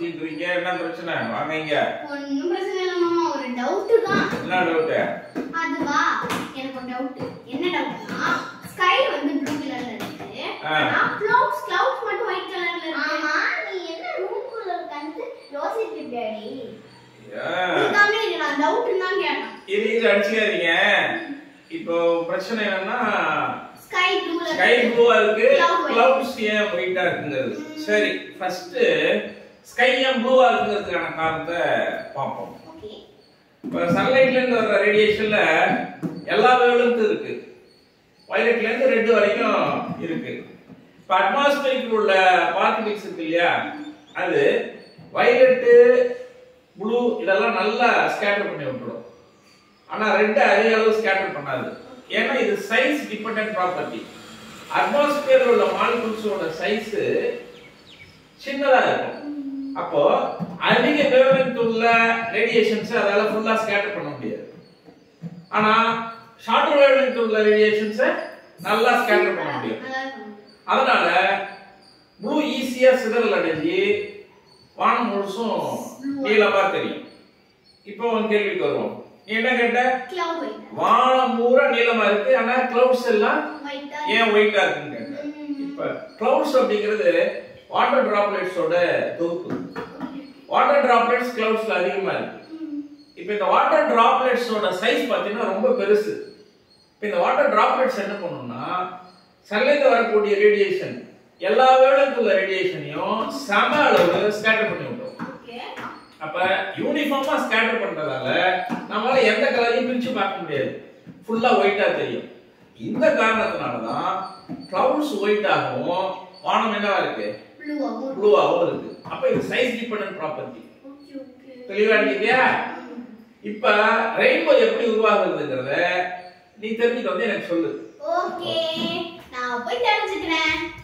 சுத்திட்டு இருக்கீங்க என்ன பிரச்சனை வாங்க இங்க ஒண்ணும் பிரச்சனை இல்ல மாமா ஒரு டவுட் தான் என்ன டவுட் அதுவா எனக்கு ஒரு டவுட் என்ன டவுட்னா ஸ்கை வந்து ப்ளூ கலர்ல இருக்கு ஆ. ஆனா clouds clouds மட்டும் ஒயிட் கலர்ல இருக்கு ஆமா நீ என்ன ரூம்குள்ள உட்கார்ந்து யோசிச்சுட்டு இருக்கியாடி இதுக்காமே இது நான் டவுட் தான் கேட்டேன் இது இது அடிச்சுக்காதீங்க இப்போ பிரச்சனை என்னன்னா ஸ்கை ப்ளூல ஸ்கை ப்ளூவா இருக்கு Cloud white. கிளவுட்ஸ் ஏன் ஒயிட்டா இருக்குங்கிறது சரி ஃபர்ஸ்ட் ஸ்கை ஏன் ப்ளூவா இருக்குங்கிறதுக்கான காரணத்தை பார்ப்போம் ஓகே இப்போ சன்லைட்ல இருந்து வர்ற ரேடியேஷன்ல எல்லா வேவ்லென்த் இருக்கு வயலட்ல இருந்து ரெட் வரைக்கும் இருக்கு இப்போ அட்மாஸ்பியரில் உள்ள பார்ட்டிகிள்ஸ் இருக்கு இல்லையா அது வயலட்டு ப்ளூ இதெல்லாம் நல்லா ஸ்கேட்டர் பண்ணி விட்டுடும் ஆனா ரெட் அதிக அளவு ஸ்கேட்டர் பண்ணாது ஏன்னா இது சைஸ் டிபெண்டன்ட் ப்ராப்பர்ட்டி அட்மாஸ்பியர்ல உள்ள மாலிகூல்ஸோட சைஸ் சின்னதா இருக்கும் அப்போ அதிக வேவ்லென்த் உள்ள ரேடியேஷன்ஸ் அதால ஃபுல்லா ஸ்கேட்டர் பண்ண முடியாது ஆனா ஷார்ட் வேவ்லென்த் உள்ள ரேடியேஷன்ஸ் நல்லா ஸ்கேட்டர் பண்ண முடியும் நல்லா இருக்கும் அதனால ப்ளூ ஈஸியா சிதறல் அடைஞ்சு வானம் முழுசும் நீளமா தெரியும் இப்போ உன் கேள்விக்கு வருவோம் நீ என்ன கேட்ட கிளவுட் ஒயிட் வானம் பூரா நீளமா இருக்கு ஆனா கிளவுட்ஸ் எல்லாம் ஒயிட்டா ஏன் ஒயிட்டா இருக்குன்னு கேட்டேன் இப்ப கிளவுட்ஸ் அப்படிங்கிறது வாட்டர் டிராப்லெட்ஸோட தொகுப்பு வாட்டர் டிராப்லெட்ஸ் கிளவுட்ஸ்ல அதிகமா இருக்கு இப்போ இந்த வாட்டர் டிராப்லெட்ஸோட சைஸ் பார்த்தீங்கன்னா ரொம்ப பெருசு இப்போ இந்த வாட்டர் டிராப்லெட்ஸ் என்ன பண்ணும்னா சன்லைட்ல வரக்கூடிய ரேடியேஷன் எல்லா வேளைக்கும் உள்ள ரேடியேஷனையும் சம அளவு ஸ்கேட்டர் பண்ணி விட்டுரும் ஓகே அப்ப யூனிஃபார்மா ஸ்கேட்டர் பண்றதால நம்மளால எந்த கலரையும் பிரிச்சு பார்க்க முடியாது ஃபுல்லா ஒயிட்டா தெரியும் இந்த காரணத்தினால தான் கிளவுட்ஸ் ஒயிட்டாகவும் வானம் என்னவா இருக்கு ப்ளூவாவும் ப்ளூவாகவும் இருக்கு அப்ப இது size dependent property okay okay தெளிவா இருக்கியா இப்ப ரெயின்போ எப்படி உருவாகுதுங்கிறத நீ தெரிஞ்சுட்டு வந்து எனக்கு சொல்லு ஓகே நான் போய் தெரிஞ்சுக்கிறேன்